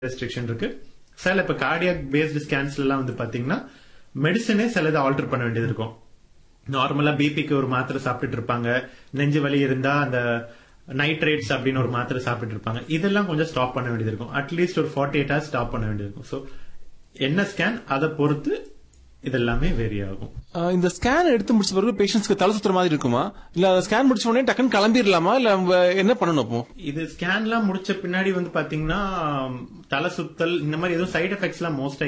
restriction இருக்கு சில இப்ப கார்டியாக் பேஸ்டு ஸ்கேன்ஸ்ல எல்லாம் வந்து பாத்தீங்கன்னா மெடிசனே சிலது ஆல்டர் பண்ண வேண்டியது இருக்கும் நார்மலா பிபிக்கு ஒரு மாத்திரை சாப்பிட்டுட்டு இருப்பாங்க நெஞ்சு வலி இருந்தா அந்த நைட்ரேட்ஸ் அப்படின்னு ஒரு மாத்திரை சாப்பிட்டு இருப்பாங்க இதெல்லாம் கொஞ்சம் ஸ்டாப் பண்ண வேண்டியது இருக்கும் அட்லீஸ்ட் ஒரு ஃபார்ட்டி எயிட் ஹவர்ஸ் ஸ்டாப் பண்ண வேண்டியது இருக்கும் ஸோ என்ன ஸ்கேன் அதை பொறுத்து இதெல்லாமே வேரி ஆகும் ஆஹ் இந்த ஸ்கேன் எடுத்து முடிச்ச பிறகு பேஷண்ட்ஸ்க்கு தலை சுத்துற மாதிரி இருக்குமா இல்ல ஸ்கேன் முடிச்ச உடனே டக்குன்னு கிளம்பிடலாமா இல்ல அவங்க என்ன பண்ணணும் அப்போ இது ஸ்கேன்லாம் முடிச்ச பின்னாடி வந்து பாத்தீங்கன்னா தலை சுத்தல் இந்த மாதிரி எதுவும் சைடு எஃபெக்ட்ஸ் எல்லாம் மோஸ்டா